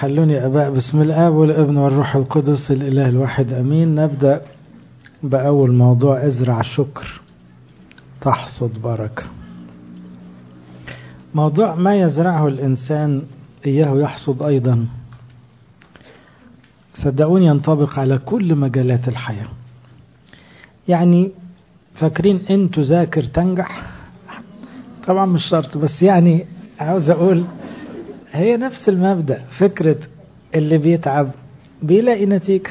حلوني أباء بسم الآب والابن والروح القدس الإله الواحد أمين نبدأ بأول موضوع ازرع شكر تحصد بركة موضوع ما يزرعه الإنسان إياه يحصد أيضا صدقوني ينطبق على كل مجالات الحياة يعني فاكرين ان تذاكر تنجح طبعا مش شرط بس يعني عاوز اقول هي نفس المبدأ فكرة اللي بيتعب بيلاقي نتيجة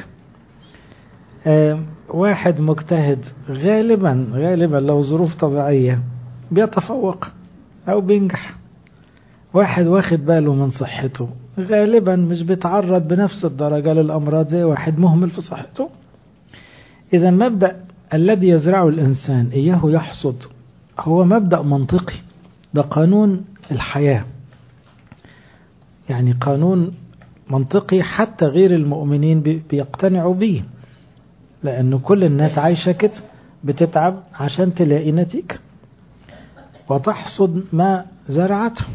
آه واحد مجتهد غالبا غالبا لو ظروف طبيعية بيتفوق او بينجح واحد واخد باله من صحته غالبا مش بيتعرض بنفس الدرجة للأمراض زي واحد مهمل في صحته إذا مبدأ الذي يزرعه الإنسان إياه يحصد هو مبدأ منطقي ده قانون الحياة يعني قانون منطقي حتى غير المؤمنين بيقتنعوا به لأن كل الناس عايشة كده بتتعب عشان تلاقي نتيجة وتحصد ما زرعته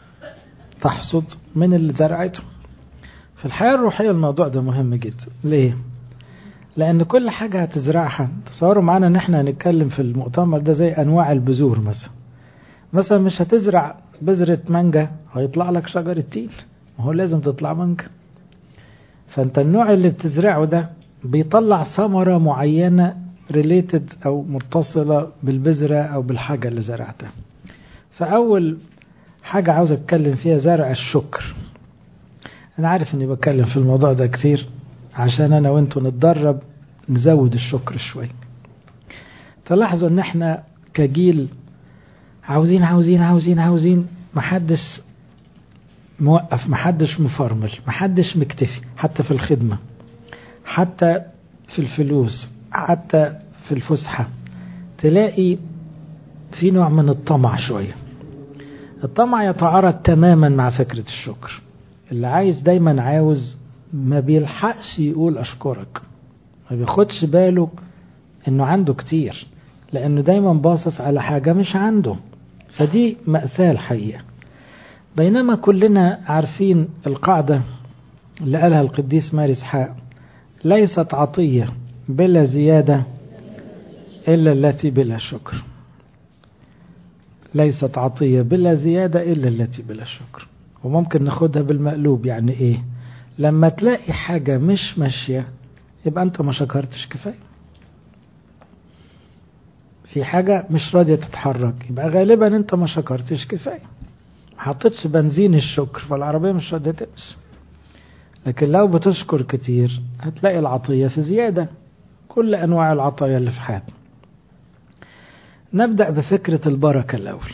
تحصد من اللي زرعته في الحياة الروحية الموضوع ده مهم جدا ليه؟ لأن كل حاجة هتزرعها تصوروا معانا إن احنا هنتكلم في المؤتمر ده زي أنواع البذور مثلا مثلا مش هتزرع بذرة مانجا هيطلع لك شجرة تين هو لازم تطلع مانجا فأنت النوع اللي بتزرعه ده بيطلع ثمرة معينة ريليتد أو متصلة بالبذرة أو بالحاجة اللي زرعتها فأول حاجة عاوز أتكلم فيها زرع الشكر أنا عارف إني بتكلم في الموضوع ده كتير عشان أنا وأنتوا نتدرب نزود الشكر شوي تلاحظوا إن إحنا كجيل عاوزين عاوزين عاوزين عاوزين محدش موقف محدش مفرمل محدش مكتفي حتى في الخدمة حتى في الفلوس حتى في الفسحة تلاقي في نوع من الطمع شويه الطمع يتعارض تماما مع فكرة الشكر اللي عايز دايما عاوز ما بيلحقش يقول أشكرك ما بياخدش باله انه عنده كتير لانه دايما باصص على حاجة مش عنده فدي مأساة الحقيقة بينما كلنا عارفين القاعدة اللي قالها القديس ماري اسحاق ليست عطية بلا زيادة إلا التي بلا شكر ليست عطية بلا زيادة إلا التي بلا شكر وممكن ناخدها بالمقلوب يعني إيه لما تلاقي حاجة مش ماشية يبقى أنت ما شكرتش كفاية في حاجة مش راضية تتحرك يبقى غالبا أنت ما شكرتش كفاية ما حطيتش بنزين الشكر فالعربية مش راضية تمشي لكن لو بتشكر كتير هتلاقي العطية في زيادة كل أنواع العطايا اللي في حياتنا نبدأ بفكرة البركة الأول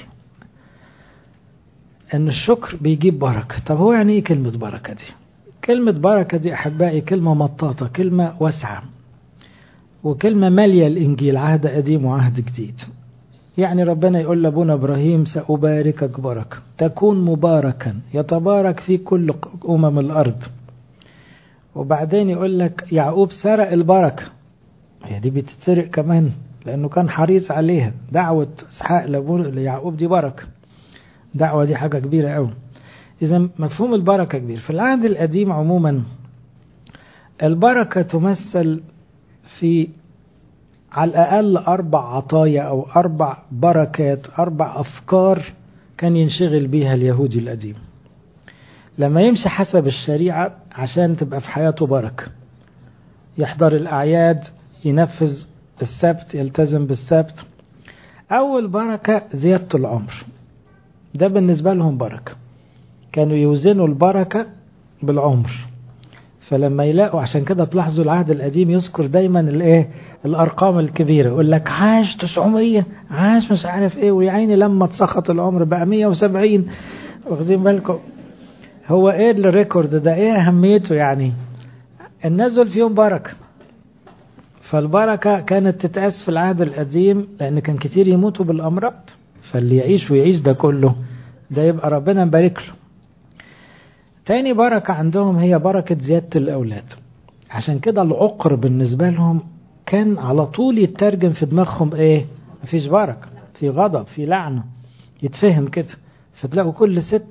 أن الشكر بيجيب بركة طب هو يعني إيه كلمة بركة دي كلمة بركة دي أحبائي كلمة مطاطة كلمة واسعة وكلمة مالية الإنجيل عهد قديم وعهد جديد يعني ربنا يقول لأبونا إبراهيم سأباركك بركة تكون مباركا يتبارك في كل أمم الأرض وبعدين يقول لك يعقوب سرق البركة هي دي بتتسرق كمان لأنه كان حريص عليها دعوة إسحاق ليعقوب دي بركة دعوة دي حاجة كبيرة قوي إذا مفهوم البركة كبير في العهد القديم عموما البركة تمثل في على الأقل أربع عطايا أو أربع بركات أربع أفكار كان ينشغل بيها اليهودي القديم لما يمشي حسب الشريعة عشان تبقى في حياته بركة يحضر الأعياد ينفذ السبت يلتزم بالسبت أول بركة زيادة العمر ده بالنسبة لهم بركة كانوا يوزنوا البركة بالعمر فلما يلاقوا عشان كده تلاحظوا العهد القديم يذكر دايما الايه الارقام الكبيره يقول لك عاش 900 عاش مش عارف ايه ويا عيني لما اتسخط العمر بقى 170 واخدين بالكم هو ايه الريكورد ده ايه اهميته يعني الناس دول فيهم بركه فالبركة كانت تتقاس في العهد القديم لأن كان كتير يموتوا بالأمراض فاللي يعيش ويعيش ده كله ده يبقى ربنا مبارك له تاني بركة عندهم هي بركة زيادة الأولاد عشان كده العقر بالنسبة لهم كان على طول يترجم في دماغهم ايه مفيش بركة في غضب في لعنة يتفهم كده فتلاقوا كل ست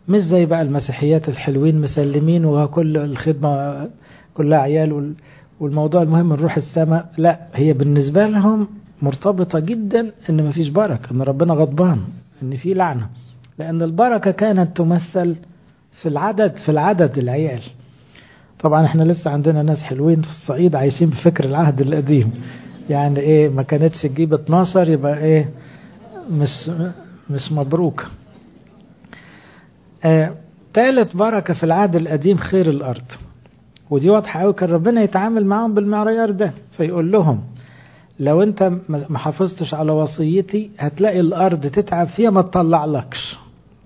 مش زي بقى المسيحيات الحلوين مسلمين وكل الخدمة كلها عيال والموضوع المهم نروح السماء لا هي بالنسبة لهم مرتبطة جدا ان مفيش بركة ان ربنا غضبان ان في لعنة لان البركة كانت تمثل في العدد في العدد العيال طبعا احنا لسه عندنا ناس حلوين في الصعيد عايشين بفكر العهد القديم يعني ايه ما كانتش تجيب 12 يبقى ايه مش مش مبروك آه ثالث بركة في العهد القديم خير الأرض ودي واضحة قوي كان ربنا يتعامل معاهم بالمعيار ده فيقول لهم لو انت ما حافظتش على وصيتي هتلاقي الأرض تتعب فيها ما تطلعلكش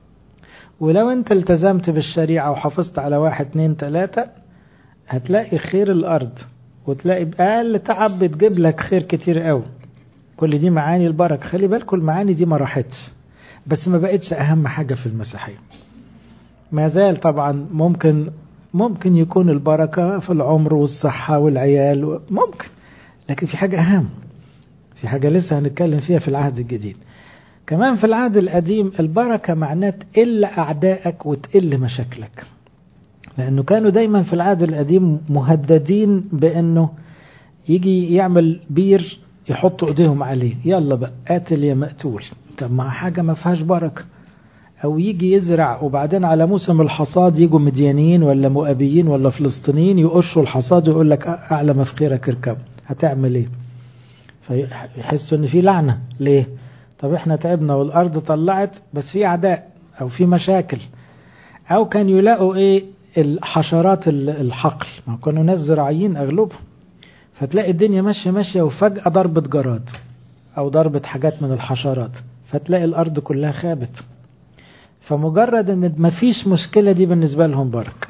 ولو انت التزمت بالشريعة وحافظت على واحد اتنين تلاتة هتلاقي خير الأرض وتلاقي بأقل تعب بتجيب لك خير كتير قوي كل دي معاني البركة خلي بالكم المعاني دي ما راحتش بس ما بقتش أهم حاجة في المسيحية ما زال طبعا ممكن ممكن يكون البركة في العمر والصحة والعيال ممكن لكن في حاجة أهم في حاجة لسه هنتكلم فيها في العهد الجديد كمان في العهد القديم البركة معناه تقل أعدائك وتقل مشاكلك لأنه كانوا دايما في العهد القديم مهددين بأنه يجي يعمل بير يحطوا ايديهم عليه يلا بقى قاتل يا مقتول طب ما حاجة ما فيهاش بركة او يجي يزرع وبعدين على موسم الحصاد يجوا مديانيين ولا مؤابيين ولا فلسطينيين يقشوا الحصاد ويقول لك اعلى ما في خيرك اركب هتعمل ايه فيحسوا ان في لعنة ليه طب احنا تعبنا والارض طلعت بس في اعداء او في مشاكل او كان يلاقوا ايه الحشرات الحقل ما كانوا ناس زراعيين اغلبهم فتلاقي الدنيا ماشية ماشية وفجأة ضربة جراد او ضربة حاجات من الحشرات فتلاقي الارض كلها خابت فمجرد ان مفيش مشكلة دي بالنسبة لهم بركة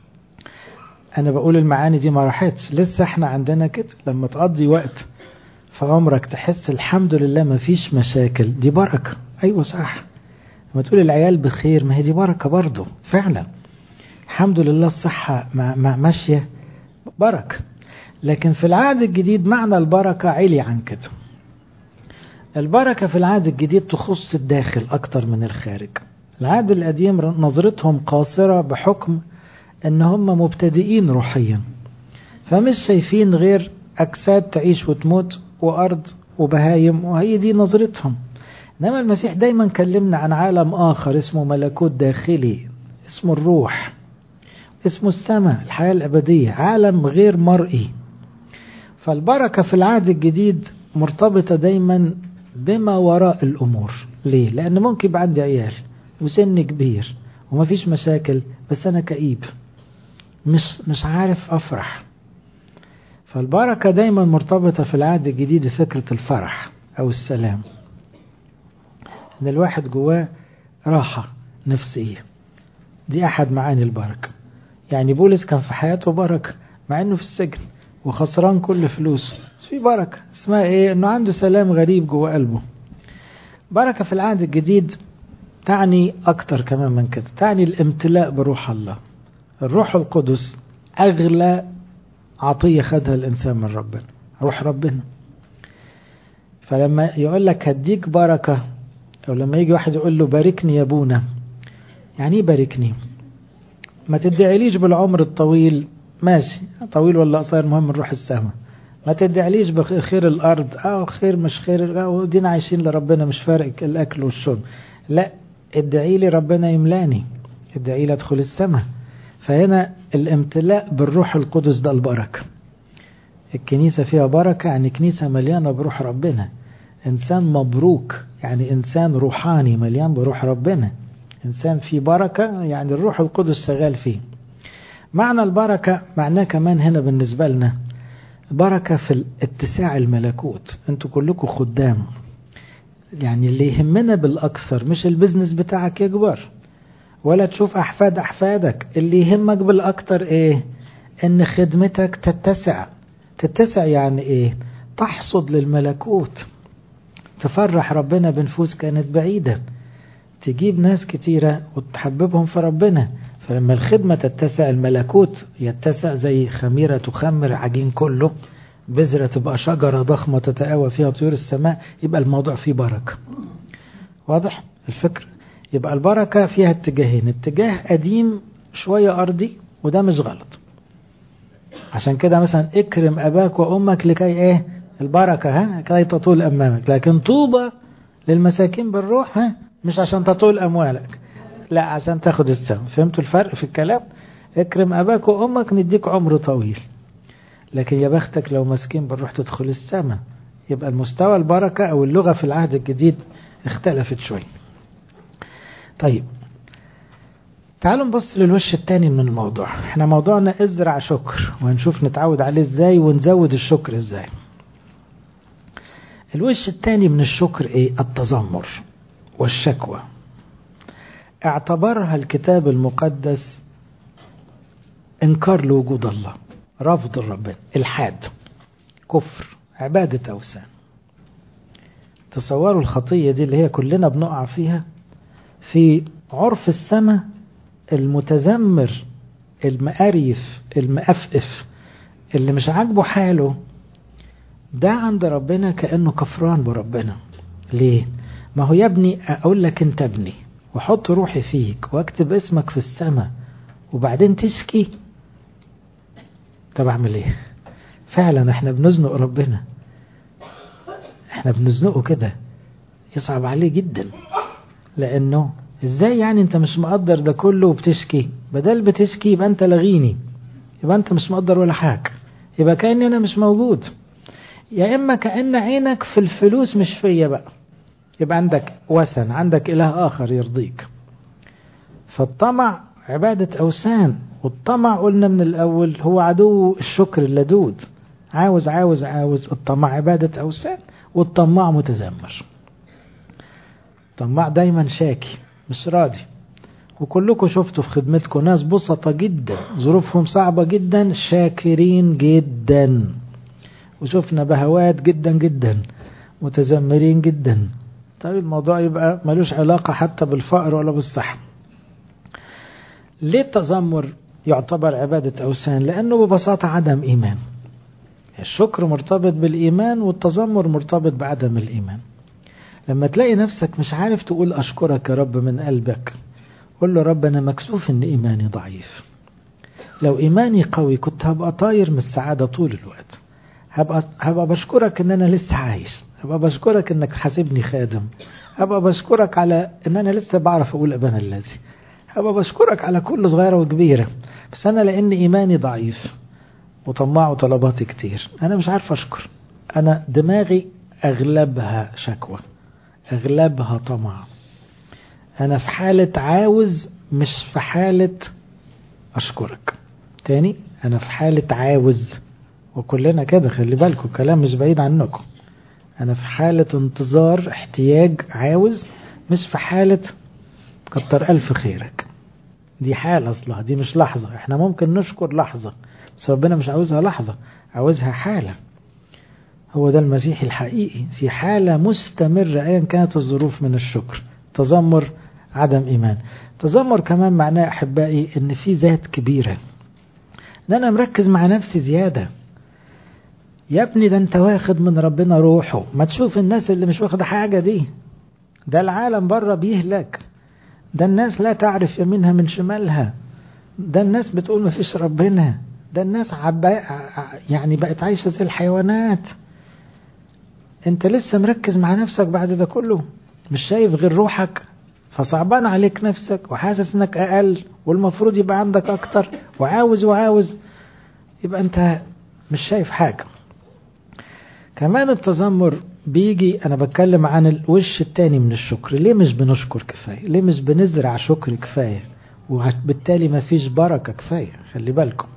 انا بقول المعاني دي ما راحتش لسه احنا عندنا كده لما تقضي وقت في عمرك تحس الحمد لله مفيش مشاكل دي بركة ايوه صح لما تقول العيال بخير ما هي دي بركة برضه فعلا الحمد لله الصحة ماشية بركة لكن في العهد الجديد معنى البركة علي عن كده البركة في العهد الجديد تخص الداخل أكتر من الخارج العهد القديم نظرتهم قاصرة بحكم ان هم مبتدئين روحيا فمش شايفين غير اجساد تعيش وتموت وارض وبهايم وهي دي نظرتهم انما المسيح دايما كلمنا عن عالم اخر اسمه ملكوت داخلي اسمه الروح اسمه السماء الحياة الابدية عالم غير مرئي فالبركة في العهد الجديد مرتبطة دايما بما وراء الامور ليه لان ممكن يبقى عندي عيال وسن كبير ومفيش مشاكل بس انا كئيب مش مش عارف افرح فالبركة دايما مرتبطة في العهد الجديد فكرة الفرح او السلام ان الواحد جواه راحة نفسية دي احد معاني البركة يعني بولس كان في حياته بركة مع انه في السجن وخسران كل فلوسه بس في بركة اسمها ايه انه عنده سلام غريب جوه قلبه بركة في العهد الجديد تعني أكتر كمان من كده تعني الامتلاء بروح الله الروح القدس أغلى عطية خدها الإنسان من ربنا روح ربنا فلما يقول لك هديك بركة أو لما يجي واحد يقول له باركني يا ابونا يعني ايه باركني ما تدعيليش بالعمر الطويل ماشي طويل ولا قصير المهم نروح السماء ما تدعيليش بخير الأرض أو خير مش خير أو دينا عايشين لربنا مش فارق الأكل والشرب لا ادعي لي ربنا يملاني ادعي لي ادخل السماء فهنا الامتلاء بالروح القدس ده البركة الكنيسة فيها بركة يعني كنيسة مليانة بروح ربنا إنسان مبروك يعني إنسان روحاني مليان بروح ربنا إنسان فيه بركة يعني الروح القدس شغال فيه معنى البركة معناه كمان هنا بالنسبة لنا بركة في اتساع الملكوت انتوا كلكم خدام يعني اللي يهمنا بالأكثر مش البزنس بتاعك يكبر ولا تشوف أحفاد أحفادك اللي يهمك بالأكثر إيه إن خدمتك تتسع تتسع يعني إيه تحصد للملكوت تفرح ربنا بنفوس كانت بعيدة تجيب ناس كتيرة وتحببهم في ربنا فلما الخدمة تتسع الملكوت يتسع زي خميرة تخمر عجين كله بذرة تبقى شجرة ضخمة تتقوى فيها طيور السماء يبقى الموضوع فيه بركة واضح الفكر يبقى البركة فيها اتجاهين اتجاه قديم شوية أرضي وده مش غلط عشان كده مثلا اكرم أباك وأمك لكي ايه البركة ها كي تطول أمامك لكن طوبى للمساكين بالروح ها مش عشان تطول أموالك لا عشان تاخد السم فهمتوا الفرق في الكلام اكرم أباك وأمك نديك عمر طويل لكن يا بختك لو مسكين بالروح تدخل السماء يبقى المستوى البركة أو اللغة في العهد الجديد اختلفت شوي طيب تعالوا نبص للوش التاني من الموضوع احنا موضوعنا ازرع شكر وهنشوف نتعود عليه ازاي ونزود الشكر ازاي الوش التاني من الشكر ايه التذمر والشكوى اعتبرها الكتاب المقدس انكار لوجود الله رفض الرب الحاد كفر عبادة أوثان تصوروا الخطية دي اللي هي كلنا بنقع فيها في عرف السماء المتذمر المقريف المقفقف اللي مش عاجبه حاله ده عند ربنا كأنه كفران بربنا ليه ما هو يا ابني أقول لك أنت ابني وحط روحي فيك واكتب اسمك في السماء وبعدين تشكي طب اعمل ايه فعلا احنا بنزنق ربنا احنا بنزنقه كده يصعب عليه جدا لانه ازاي يعني انت مش مقدر ده كله وبتشكي بدل بتشكي يبقى انت لغيني يبقى انت مش مقدر ولا حاجة يبقى كأني انا مش موجود يا اما كأن عينك في الفلوس مش فيا بقى يبقى عندك وثن عندك اله اخر يرضيك فالطمع عبادة اوثان والطمع قلنا من الاول هو عدو الشكر اللدود عاوز عاوز عاوز الطمع عبادة اوثان والطماع متذمر طماع دايما شاكي مش راضي وكلكم شفتوا في خدمتكم ناس بسطة جدا ظروفهم صعبة جدا شاكرين جدا وشفنا بهوات جدا جدا متذمرين جدا طيب الموضوع يبقى ملوش علاقة حتى بالفقر ولا بالصحة ليه التذمر يعتبر عبادة أوثان لأنه ببساطة عدم إيمان الشكر مرتبط بالإيمان والتذمر مرتبط بعدم الإيمان لما تلاقي نفسك مش عارف تقول أشكرك يا رب من قلبك قول له رب أنا مكسوف إن إيماني ضعيف لو إيماني قوي كنت هبقى طاير من السعادة طول الوقت هبقى, هبقى بشكرك إن أنا لسه عايش هبقى بشكرك إنك حاسبني خادم هبقى بشكرك على إن أنا لسه بعرف أقول أبانا الذي هبقى بشكرك على كل صغيرة وكبيرة بس أنا لأن إيماني ضعيف وطماع طلباتي كتير أنا مش عارف أشكر أنا دماغي أغلبها شكوى أغلبها طمع أنا في حالة عاوز مش في حالة أشكرك تاني أنا في حالة عاوز وكلنا كده خلي بالكم كلام مش بعيد عنكم أنا في حالة انتظار احتياج عاوز مش في حالة كتر ألف خيرك دي حالة أصلها دي مش لحظة احنا ممكن نشكر لحظة بس ربنا مش عاوزها لحظة عاوزها حالة هو ده المسيح الحقيقي في حالة مستمرة أيا كانت الظروف من الشكر تذمر عدم إيمان تذمر كمان معناه أحبائي إن في ذات كبيرة إن أنا مركز مع نفسي زيادة يا ابني ده أنت واخد من ربنا روحه ما تشوف الناس اللي مش واخدة حاجة دي ده العالم بره بيهلك ده الناس لا تعرف يمينها من شمالها ده الناس بتقول ما فيش ربنا ده الناس عبا يعني بقت عايشة زي الحيوانات انت لسه مركز مع نفسك بعد ده كله مش شايف غير روحك فصعبان عليك نفسك وحاسس انك اقل والمفروض يبقى عندك اكتر وعاوز وعاوز يبقى انت مش شايف حاجة كمان التذمر بيجي انا بتكلم عن الوش التاني من الشكر ليه مش بنشكر كفاية ليه مش بنزرع شكر كفاية وبالتالي ما فيش بركة كفاية خلي بالكم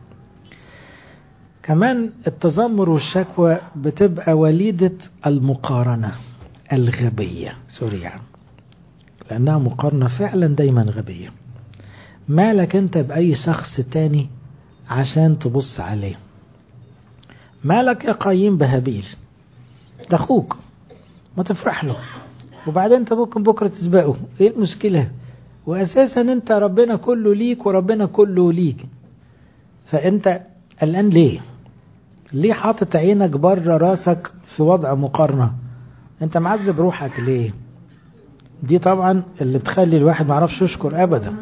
كمان التذمر والشكوى بتبقى وليدة المقارنة الغبية سوري يعني لأنها مقارنة فعلا دايما غبية مالك انت بأي شخص تاني عشان تبص عليه مالك يا قايم بهابيل ده أخوك ما تفرح له وبعدين انت ممكن بكرة تسبقه ايه المشكلة وأساسا انت ربنا كله ليك وربنا كله ليك فانت الآن ليه ليه حاطط عينك بره راسك في وضع مقارنة انت معذب روحك ليه دي طبعا اللي تخلي الواحد ما يعرفش يشكر ابدا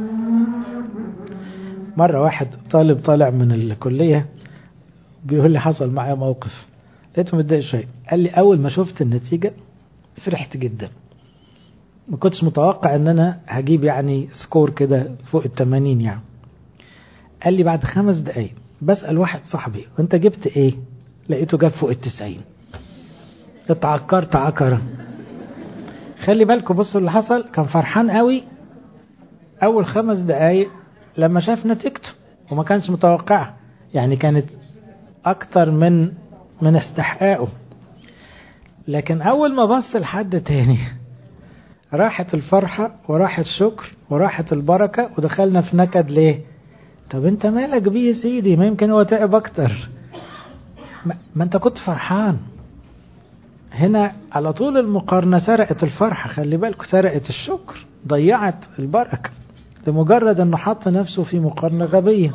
مرة واحد طالب طالع من الكلية بيقول لي حصل معايا موقف لقيته متضايق شوية قال لي أول ما شفت النتيجة فرحت جدا ما كنتش متوقع ان انا هجيب يعني سكور كده فوق التمانين يعني قال لي بعد خمس دقايق بسأل واحد صاحبي وانت جبت ايه لقيته جاب فوق التسعين اتعكرت عكرة خلي بالكم بصوا اللي حصل كان فرحان قوي اول خمس دقايق لما شاف نتيجته وما كانش متوقعها يعني كانت اكتر من من استحقاقه لكن اول ما بص لحد تاني راحت الفرحة وراحت الشكر وراحت البركة ودخلنا في نكد ليه طب انت مالك بيه يا سيدي ما يمكن هو تعب اكتر ما, ما انت كنت فرحان هنا على طول المقارنة سرقت الفرحة خلي بالك سرقت الشكر ضيعت البركة لمجرد انه حط نفسه في مقارنة غبية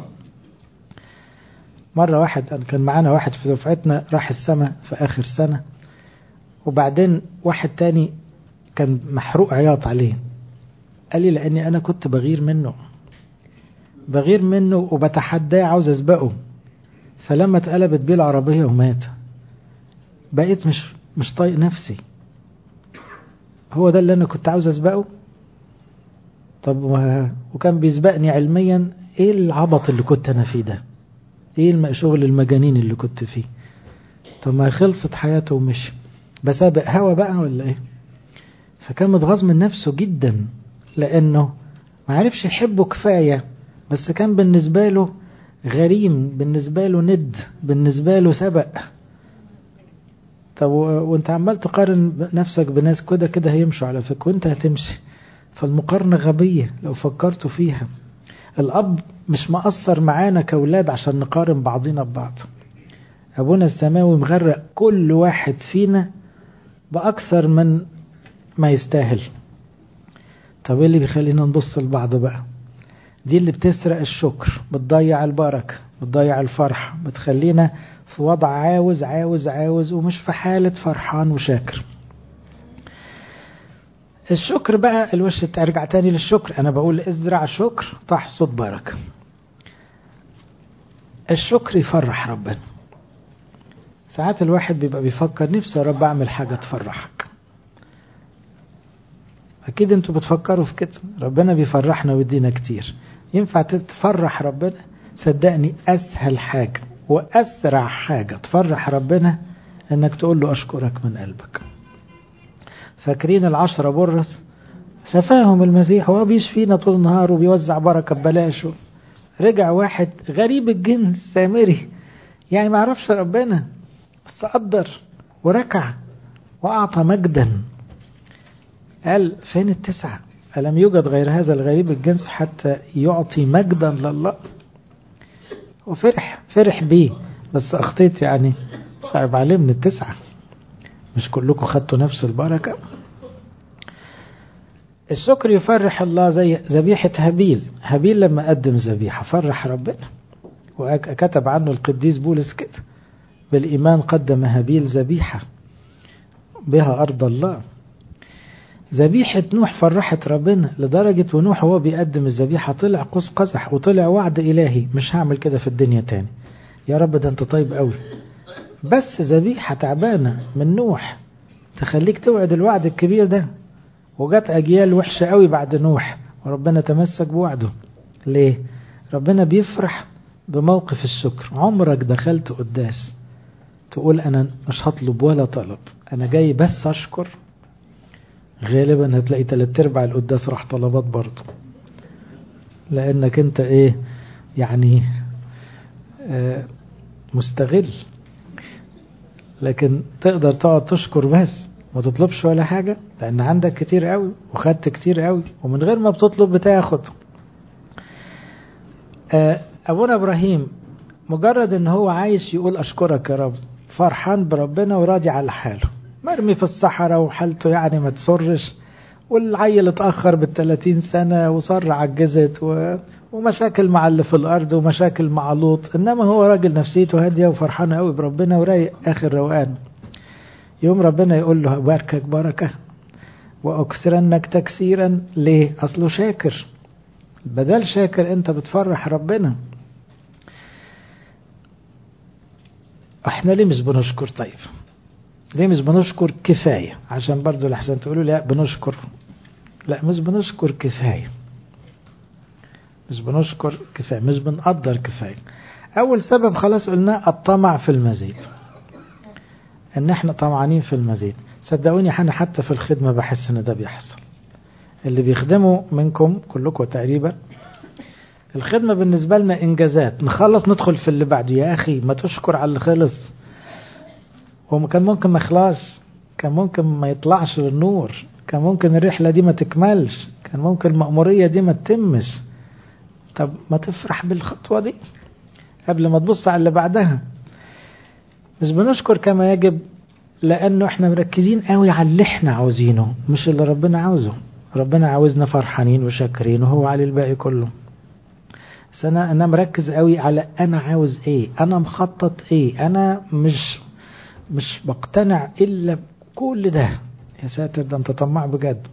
مرة واحد كان معانا واحد في دفعتنا راح السماء في آخر سنة وبعدين واحد تاني كان محروق عياط عليه قال لي لأني أنا كنت بغير منه بغير منه وبتحداه عاوز أسبقه فلما اتقلبت بيه العربية ومات بقيت مش مش طايق نفسي هو ده اللي أنا كنت عاوز أسبقه طب وكان بيسبقني علميا ايه العبط اللي كنت انا فيه ده ايه شغل المجانين اللي كنت فيه طب ما خلصت حياته ومشي بسابق هوا بقى ولا ايه فكان متغاظ من نفسه جدا لانه ما عرفش يحبه كفاية بس كان بالنسبة له غريم بالنسبة له ند بالنسبة له سبق طب وانت عمال تقارن نفسك بناس كده كده هيمشوا على فكرة وانت هتمشي فالمقارنة غبية لو فكرتوا فيها الأب مش مقصر معانا كأولاد عشان نقارن بعضنا ببعض أبونا السماوي مغرق كل واحد فينا بأكثر من ما يستاهل طب ايه اللي بيخلينا نبص لبعض بقى دي اللي بتسرق الشكر بتضيع البركة بتضيع الفرحة بتخلينا في وضع عاوز عاوز عاوز ومش في حالة فرحان وشاكر الشكر بقى الوش ترجع تاني للشكر انا بقول ازرع شكر تحصد بركة الشكر يفرح ربنا ساعات الواحد بيبقى بيفكر نفسي يا رب اعمل حاجة تفرحك اكيد انتوا بتفكروا في كده ربنا بيفرحنا ويدينا كتير ينفع تفرح ربنا صدقني اسهل حاجة واسرع حاجة تفرح ربنا انك تقول له اشكرك من قلبك فاكرين العشرة برص شفاهم المسيح وهو بيشفينا طول النهار وبيوزع بركة ببلاش رجع واحد غريب الجنس سامري يعني ما عرفش ربنا بس قدر وركع وأعطى مجدا قال فين التسعة ألم يوجد غير هذا الغريب الجنس حتى يعطي مجدا لله وفرح فرح بيه بس أخطيت يعني صعب عليه من التسعة مش كلكم خدتوا نفس البركة الشكر يفرح الله زي ذبيحة هابيل هابيل لما قدم ذبيحة فرح ربنا وكتب عنه القديس بولس كده بالإيمان قدم هابيل ذبيحة بها أرض الله ذبيحة نوح فرحت ربنا لدرجة ونوح وهو بيقدم الذبيحة طلع قوس قزح وطلع وعد إلهي مش هعمل كده في الدنيا تاني يا رب ده انت طيب قوي بس ذبيحة تعبانة من نوح تخليك توعد الوعد الكبير ده وجت أجيال وحشة قوي بعد نوح وربنا تمسك بوعده ليه؟ ربنا بيفرح بموقف الشكر عمرك دخلت قداس تقول أنا مش هطلب ولا طلب أنا جاي بس أشكر غالبا هتلاقي تلات ارباع القداس راح طلبات برضه لأنك أنت إيه يعني آه مستغل لكن تقدر تقعد تشكر بس ما تطلبش ولا حاجة لأن عندك كتير قوي وخدت كتير قوي ومن غير ما بتطلب بتاخد أبونا إبراهيم مجرد ان هو عايش يقول أشكرك يا رب فرحان بربنا وراضي على حاله مرمي في الصحراء وحالته يعني ما تسرش والعيل اتأخر بالثلاثين سنة وصر عجزت و... ومشاكل مع اللي في الأرض ومشاكل مع لوط إنما هو راجل نفسيته هادية وفرحان قوي بربنا ورايق آخر روقان يوم ربنا يقول له باركك بركة وأكثرنك تكسيرا ليه أصله شاكر بدل شاكر أنت بتفرح ربنا احنا ليه مش بنشكر طيب ليه مش بنشكر كفاية عشان برضو لحسن تقولوا لا بنشكر لا مش بنشكر كفاية مش بنشكر كفاية مش بنقدر كفاية أول سبب خلاص قلناه الطمع في المزيد إن إحنا طمعانين في المزيد صدقوني أنا حتى في الخدمة بحس إن ده بيحصل اللي بيخدموا منكم كلكم تقريبا الخدمة بالنسبة لنا إنجازات نخلص ندخل في اللي بعده يا أخي ما تشكر على اللي خلص هو كان ممكن ما يخلص كان ممكن ما يطلعش للنور كان ممكن الرحلة دي ما تكملش كان ممكن المأمورية دي ما تتمش طب ما تفرح بالخطوة دي قبل ما تبص على اللي بعدها مش بنشكر كما يجب لأنه احنا مركزين قوي على اللي احنا عاوزينه مش اللي ربنا عاوزه ربنا عاوزنا فرحانين وشاكرين وهو على الباقي كله بس انا انا مركز قوي على انا عاوز ايه انا مخطط ايه انا مش مش بقتنع الا بكل ده يا ساتر ده انت طماع بجد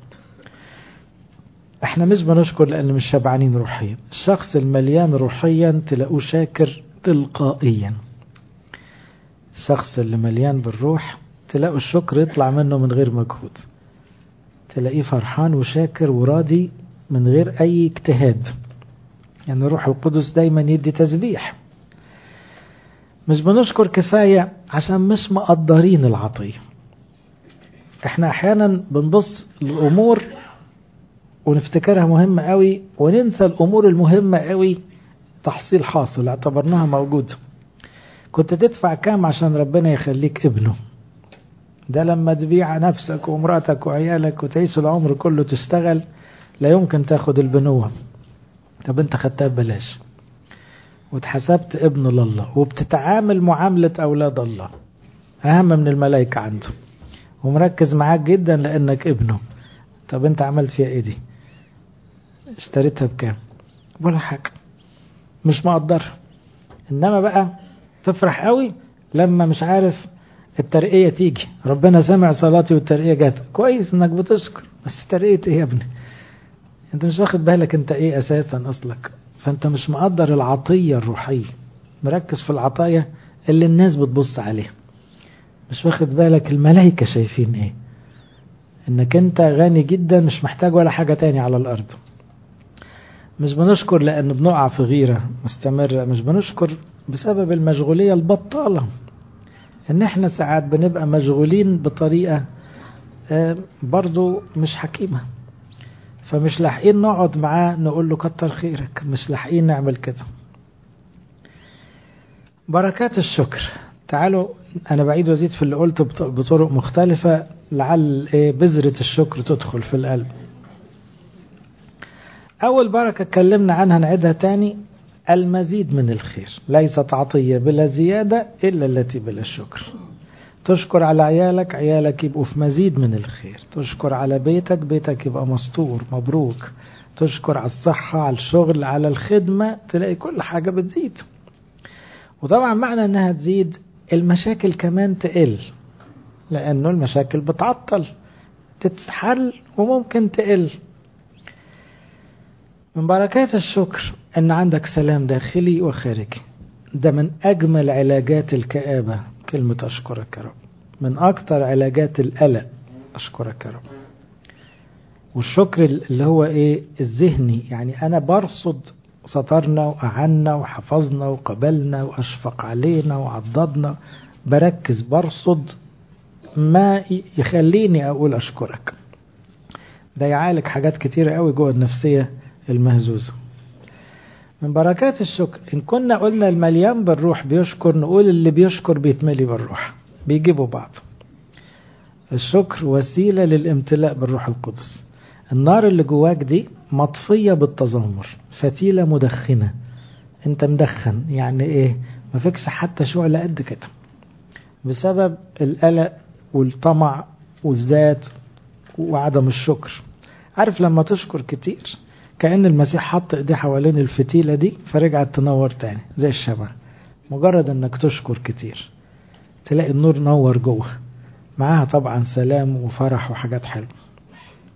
احنا مش بنشكر لان مش شبعانين روحيا الشخص المليان روحيا تلاقوه شاكر تلقائيا الشخص اللي مليان بالروح تلاقوا الشكر يطلع منه من غير مجهود تلاقيه فرحان وشاكر وراضي من غير اي اجتهاد يعني الروح القدس دايما يدي تسبيح مش بنشكر كفاية عشان مش مقدرين العطية احنا احيانا بنبص الامور ونفتكرها مهمة قوي وننسى الامور المهمة قوي تحصيل حاصل اعتبرناها موجودة كنت تدفع كام عشان ربنا يخليك ابنه ده لما تبيع نفسك ومراتك وعيالك وتعيش العمر كله تشتغل لا يمكن تاخد البنوة طب انت خدتها ببلاش واتحسبت ابن لله وبتتعامل معاملة أولاد الله أهم من الملائكة عنده ومركز معاك جدا لأنك ابنه طب انت عملت فيها ايه دي اشتريتها بكام ولا حاجة مش مقدر انما بقى تفرح قوي لما مش عارف الترقية تيجي ربنا سمع صلاتي والترقية جات كويس انك بتشكر بس ترقية ايه يا ابني انت مش واخد بالك انت ايه اساسا اصلك فانت مش مقدر العطية الروحية مركز في العطايا اللي الناس بتبص عليها مش واخد بالك الملائكة شايفين ايه انك انت غني جدا مش محتاج ولا حاجة تاني على الارض مش بنشكر لان بنقع في غيرة مستمرة مش بنشكر بسبب المشغولية البطالة ان احنا ساعات بنبقى مشغولين بطريقة برضو مش حكيمة فمش لاحقين نقعد معاه نقول له كتر خيرك مش لاحقين نعمل كده بركات الشكر تعالوا انا بعيد وازيد في اللي قلته بطرق مختلفة لعل ايه بذرة الشكر تدخل في القلب اول بركة اتكلمنا عنها نعيدها تاني المزيد من الخير ليست عطية بلا زيادة إلا التي بلا الشكر تشكر على عيالك عيالك يبقوا في مزيد من الخير تشكر على بيتك بيتك يبقى مستور مبروك تشكر على الصحة على الشغل على الخدمة تلاقي كل حاجة بتزيد وطبعا معنى انها تزيد المشاكل كمان تقل لانه المشاكل بتعطل تتحل وممكن تقل من بركات الشكر ان عندك سلام داخلي وخارجي ده من اجمل علاجات الكآبة كلمة اشكرك يا رب من اكتر علاجات القلق اشكرك يا رب والشكر اللي هو ايه الذهني يعني انا برصد سترنا وأعنا وحفظنا وقبلنا وأشفق علينا وعضدنا بركز برصد ما يخليني أقول أشكرك ده يعالج حاجات كتيرة قوي جوه النفسية المهزوزة من بركات الشكر إن كنا قلنا المليان بالروح بيشكر نقول اللي بيشكر بيتملي بالروح بيجيبوا بعض الشكر وسيلة للامتلاء بالروح القدس النار اللي جواك دي مطفية بالتذمر فتيلة مدخنة انت مدخن يعني ايه ما فيكش حتى شعلة قد كده بسبب القلق والطمع والذات وعدم الشكر عارف لما تشكر كتير كأن المسيح حط ايديه حوالين الفتيلة دي فرجعت تنور تاني زي الشمع مجرد انك تشكر كتير تلاقي النور نور جوه معاها طبعا سلام وفرح وحاجات حلوه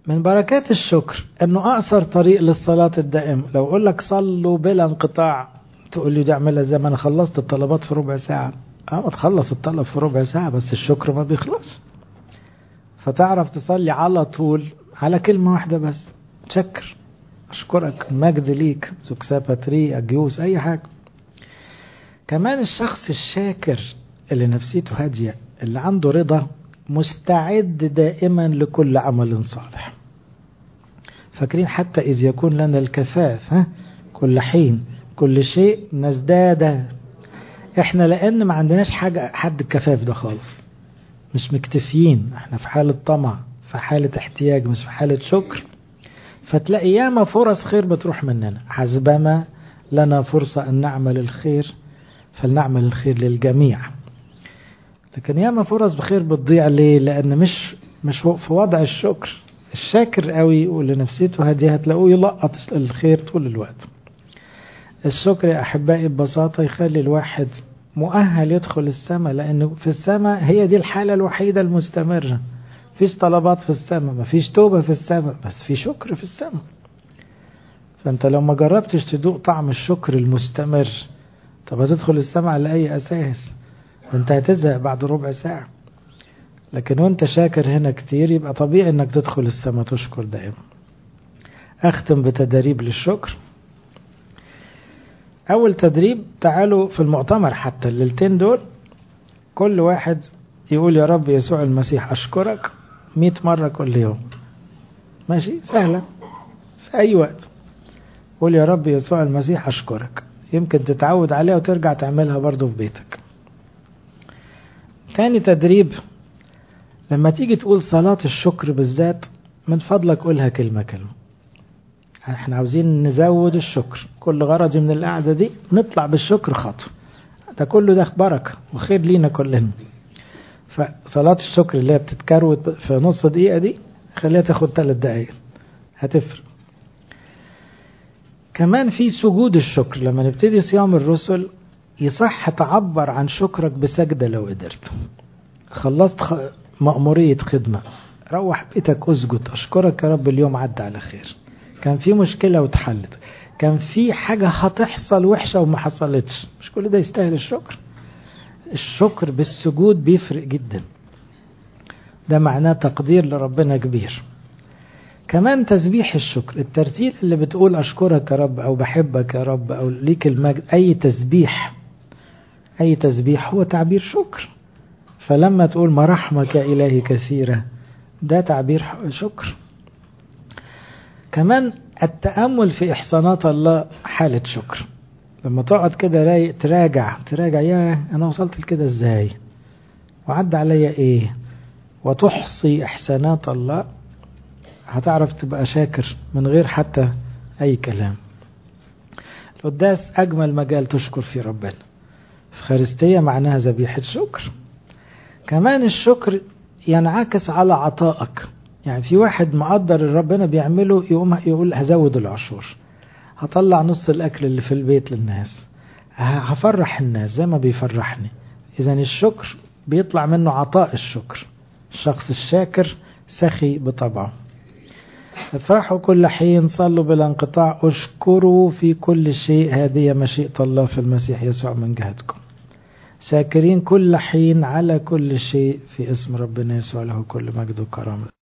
من بركات الشكر انه اقصر طريق للصلاة الدائمة لو اقول لك صلوا بلا انقطاع تقول لي دي اعملها زي ما انا خلصت الطلبات في ربع ساعة اه تخلص الطلب في ربع ساعة بس الشكر ما بيخلص فتعرف تصلي على طول على كلمة واحدة بس تشكر أشكرك مجد ليك سكسا باتري أجيوس أي حاجة كمان الشخص الشاكر اللي نفسيته هادية اللي عنده رضا مستعد دائما لكل عمل صالح فاكرين حتى إذ يكون لنا الكفاف ها كل حين كل شيء نزداد احنا لان ما عندناش حاجة حد الكفاف ده خالص مش مكتفيين احنا في حالة طمع في حالة احتياج مش في حالة شكر فتلاقي ياما فرص خير بتروح مننا حسبما لنا فرصة أن نعمل الخير فلنعمل الخير للجميع لكن ياما فرص بخير بتضيع ليه لأن مش مش في وضع الشكر الشاكر قوي واللي نفسيته هادية هتلاقوه يلقط الخير طول الوقت الشكر يا أحبائي ببساطة يخلي الواحد مؤهل يدخل السماء لأنه في السماء هي دي الحالة الوحيدة المستمرة فيش طلبات في السماء مفيش توبة في السماء بس في شكر في السماء فأنت لو ما جربتش تدوق طعم الشكر المستمر طب هتدخل السماء على أي أساس أنت هتزهق بعد ربع ساعة لكن وانت شاكر هنا كتير يبقى طبيعي انك تدخل السماء تشكر دائما اختم بتدريب للشكر اول تدريب تعالوا في المؤتمر حتى الليلتين دول كل واحد يقول يا رب يسوع المسيح اشكرك مئة مرة كل يوم ماشي سهلة في اي وقت قول يا رب يسوع المسيح اشكرك يمكن تتعود عليها وترجع تعملها برضو في بيتك تاني تدريب لما تيجي تقول صلاة الشكر بالذات من فضلك قولها كلمة كلمة احنا عاوزين نزود الشكر كل غرضي من القعدة دي نطلع بالشكر خطوة ده كله ده بركة وخير لينا كلنا فصلاة الشكر اللي هي بتتكروت في نص دقيقة دي خليها تاخد ثلاث دقايق هتفرق كمان في سجود الشكر لما نبتدي صيام الرسل يصح تعبر عن شكرك بسجدة لو قدرت خلصت خ... مأمورية خدمة روح بيتك اسجد أشكرك يا رب اليوم عدى على خير كان في مشكلة واتحلت كان في حاجة هتحصل وحشة وما حصلتش مش كل ده يستاهل الشكر الشكر بالسجود بيفرق جدا ده معناه تقدير لربنا كبير كمان تسبيح الشكر الترتيل اللي بتقول أشكرك يا رب أو بحبك يا رب أو ليك المجد أي تسبيح أي تسبيح هو تعبير شكر فلما تقول مراحمك يا إلهي كثيرة ده تعبير شكر كمان التأمل في إحسانات الله حالة شكر لما تقعد كده تراجع تراجع يا أنا وصلت لكده إزاي وعدى عليا إيه وتحصي إحسانات الله هتعرف تبقى شاكر من غير حتى أي كلام القداس أجمل مجال تشكر فيه ربنا الخارستية معناها ذبيحة شكر كمان الشكر ينعكس على عطائك يعني في واحد مقدر اللي ربنا بيعمله يقوم يقول هزود العشور هطلع نص الأكل اللي في البيت للناس هفرح الناس زي ما بيفرحني إذا الشكر بيطلع منه عطاء الشكر الشخص الشاكر سخي بطبعه افرحوا كل حين صلوا بلا انقطاع اشكروا في كل شيء هذه مشيئة الله في المسيح يسوع من جهتكم شاكرين كل حين على كل شيء في اسم ربنا يسوع له كل مجد وكرامه